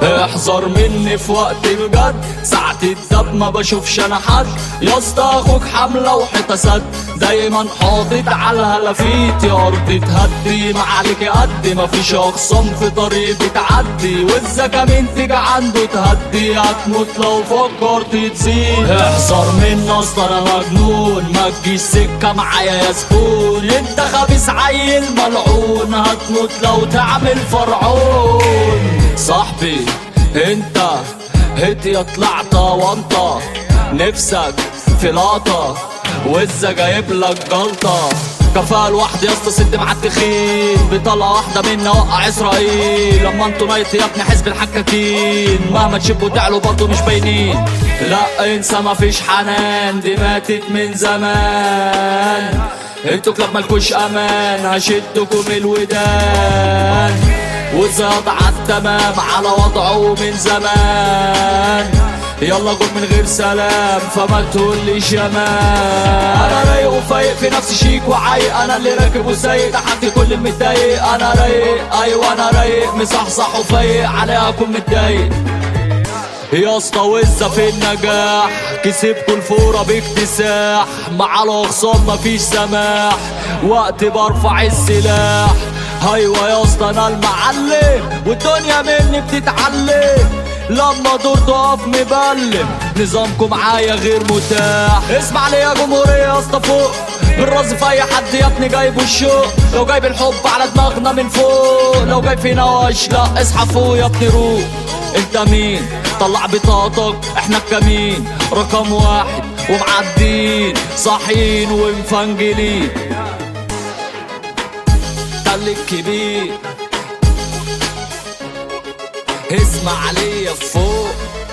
احذر مني في وقت بجد ساعة الدب ما بشوفش انا حد يا اسطى اخوك حملة وحيطة سد دايما حاطط على الهلافيت يا ارض تهدي ما عليك قد ما فيش اخصام في طريق بتعدي والزكا مين تيجي عنده تهدي هتموت لو فكرت تزيد احذر مني اصلا انا مجنون ما تجيش سكة معايا يا زبون انت خبيث عيل ملعون هتموت لو تعمل فرعون صاحبي انت هدي طلعت وانت نفسك في لقطة وإزا جايب لك جلطة كفاءة لوحدي يا اسطى ست مع التخين بطلعة واحدة منا وقع اسرائيل لما انتوا نايت يا ابني حزب الحكاكين مهما تشبوا تعلوا برضه مش باينين لا انسى مفيش حنان دي ماتت من زمان انتوا كلاب مالكوش امان هشدكم الودان وزاد عالتمام على وضعه من زمان يلا قول من غير سلام فما تقوليش يا مان انا رايق وفايق في نفسي شيك وعايق انا اللي راكب وسايق تحت كل المتضايق انا رايق ايوه انا رايق مصحصح وفايق عليها اكون متضايق يا اسطى وزة في النجاح كسبتوا الفورة باكتساح مع الاخصام مفيش سماح وقت برفع السلاح ايوه يا اسطى انا المعلم والدنيا مني بتتعلم لما دور تقف مبلم نظامكم معايا غير متاح اسمع لي يا جمهورية يا اسطى فوق بالراس في اي حد يا ابني جايبه الشوق لو جايب الحب على دماغنا من فوق لو جايب فينا وش لا اصحى فوق يا ابني روح انت مين طلع بطاقتك احنا الكمين رقم واحد ومعدين صاحيين ومفنجلين خليك كبير اسمع عليا فوق